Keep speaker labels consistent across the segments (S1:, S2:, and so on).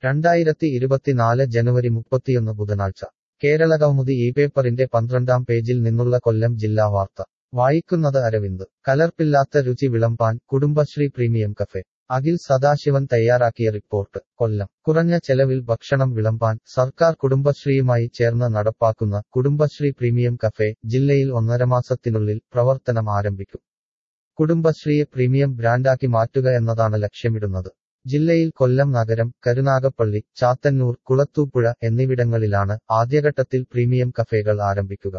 S1: രണ്ടായിരത്തി ഇരുപത്തിനാല് ജനുവരി മുപ്പത്തിയൊന്ന് ബുധനാഴ്ച കേരളകൗമുദി ഈ പേപ്പറിന്റെ പന്ത്രണ്ടാം പേജിൽ നിന്നുള്ള കൊല്ലം ജില്ലാ വാർത്ത വായിക്കുന്നത് അരവിന്ദ് കലർപ്പില്ലാത്ത രുചി വിളമ്പാൻ കുടുംബശ്രീ പ്രീമിയം കഫേ അഖിൽ സദാശിവൻ തയ്യാറാക്കിയ റിപ്പോർട്ട് കൊല്ലം കുറഞ്ഞ ചെലവിൽ ഭക്ഷണം വിളമ്പാൻ സർക്കാർ കുടുംബശ്രീയുമായി ചേർന്ന് നടപ്പാക്കുന്ന കുടുംബശ്രീ പ്രീമിയം കഫേ ജില്ലയിൽ ഒന്നര മാസത്തിനുള്ളിൽ പ്രവർത്തനം ആരംഭിക്കും കുടുംബശ്രീയെ പ്രീമിയം ബ്രാൻഡാക്കി മാറ്റുക എന്നതാണ് ലക്ഷ്യമിടുന്നത് ജില്ലയിൽ കൊല്ലം നഗരം കരുനാഗപ്പള്ളി ചാത്തന്നൂർ കുളത്തൂപ്പുഴ എന്നിവിടങ്ങളിലാണ് ആദ്യഘട്ടത്തിൽ പ്രീമിയം കഫേകൾ ആരംഭിക്കുക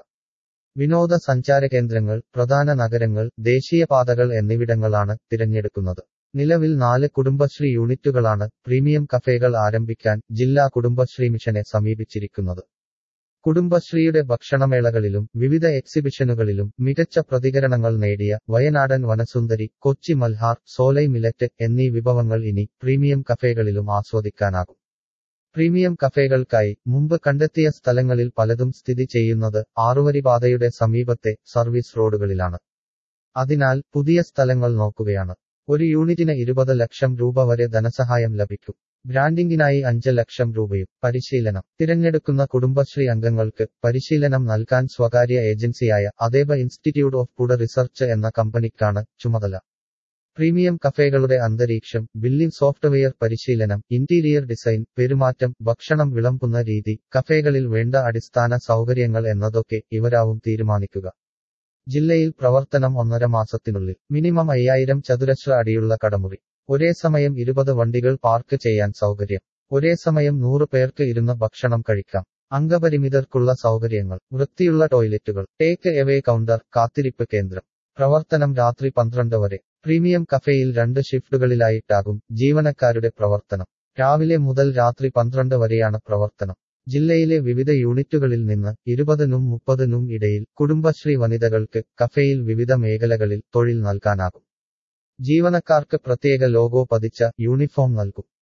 S1: വിനോദ സഞ്ചാര കേന്ദ്രങ്ങൾ പ്രധാന നഗരങ്ങൾ ദേശീയപാതകൾ എന്നിവിടങ്ങളാണ് തിരഞ്ഞെടുക്കുന്നത് നിലവിൽ നാല് കുടുംബശ്രീ യൂണിറ്റുകളാണ് പ്രീമിയം കഫേകൾ ആരംഭിക്കാൻ ജില്ലാ കുടുംബശ്രീ മിഷനെ സമീപിച്ചിരിക്കുന്നത് കുടുംബശ്രീയുടെ ഭക്ഷണമേളകളിലും വിവിധ എക്സിബിഷനുകളിലും മികച്ച പ്രതികരണങ്ങൾ നേടിയ വയനാടൻ വനസുന്ദരി കൊച്ചി മൽഹാർ സോലൈ മിലറ്റ് എന്നീ വിഭവങ്ങൾ ഇനി പ്രീമിയം കഫേകളിലും ആസ്വദിക്കാനാകും പ്രീമിയം കഫേകൾക്കായി മുമ്പ് കണ്ടെത്തിയ സ്ഥലങ്ങളിൽ പലതും സ്ഥിതി ചെയ്യുന്നത് ആറുവരിപാതയുടെ സമീപത്തെ സർവീസ് റോഡുകളിലാണ് അതിനാൽ പുതിയ സ്ഥലങ്ങൾ നോക്കുകയാണ് ഒരു യൂണിറ്റിന് ഇരുപത് ലക്ഷം രൂപ വരെ ധനസഹായം ലഭിക്കും ബ്രാൻഡിംഗിനായി അഞ്ച് ലക്ഷം രൂപയും പരിശീലനം തിരഞ്ഞെടുക്കുന്ന കുടുംബശ്രീ അംഗങ്ങൾക്ക് പരിശീലനം നൽകാൻ സ്വകാര്യ ഏജൻസിയായ അതേബ ഇൻസ്റ്റിറ്റ്യൂട്ട് ഓഫ് ഫുഡ് റിസർച്ച് എന്ന കമ്പനിക്കാണ് ചുമതല പ്രീമിയം കഫേകളുടെ അന്തരീക്ഷം ബില്ലിംഗ് സോഫ്റ്റ്വെയർ പരിശീലനം ഇന്റീരിയർ ഡിസൈൻ പെരുമാറ്റം ഭക്ഷണം വിളമ്പുന്ന രീതി കഫേകളിൽ വേണ്ട അടിസ്ഥാന സൗകര്യങ്ങൾ എന്നതൊക്കെ ഇവരാവും തീരുമാനിക്കുക ജില്ലയിൽ പ്രവർത്തനം ഒന്നര മാസത്തിനുള്ളിൽ മിനിമം അയ്യായിരം ചതുരശ്ര അടിയുള്ള കടമുറി ഒരേ സമയം ഇരുപത് വണ്ടികൾ പാർക്ക് ചെയ്യാൻ സൗകര്യം ഒരേ സമയം നൂറ് പേർക്ക് ഇരുന്ന് ഭക്ഷണം കഴിക്കാം അംഗപരിമിതർക്കുള്ള സൗകര്യങ്ങൾ വൃത്തിയുള്ള ടോയ്ലറ്റുകൾ ടേക്ക് എവേ കൗണ്ടർ കാത്തിരിപ്പ് കേന്ദ്രം പ്രവർത്തനം രാത്രി പന്ത്രണ്ട് വരെ പ്രീമിയം കഫേയിൽ രണ്ട് ഷിഫ്റ്റുകളിലായിട്ടാകും ജീവനക്കാരുടെ പ്രവർത്തനം രാവിലെ മുതൽ രാത്രി പന്ത്രണ്ട് വരെയാണ് പ്രവർത്തനം ജില്ലയിലെ വിവിധ യൂണിറ്റുകളിൽ നിന്ന് ഇരുപതിനും മുപ്പതിനും ഇടയിൽ കുടുംബശ്രീ വനിതകൾക്ക് കഫേയിൽ വിവിധ മേഖലകളിൽ തൊഴിൽ നൽകാനാകും ജീവനക്കാർക്ക് പ്രത്യേക ലോഗോ പതിച്ച യൂണിഫോം നൽകും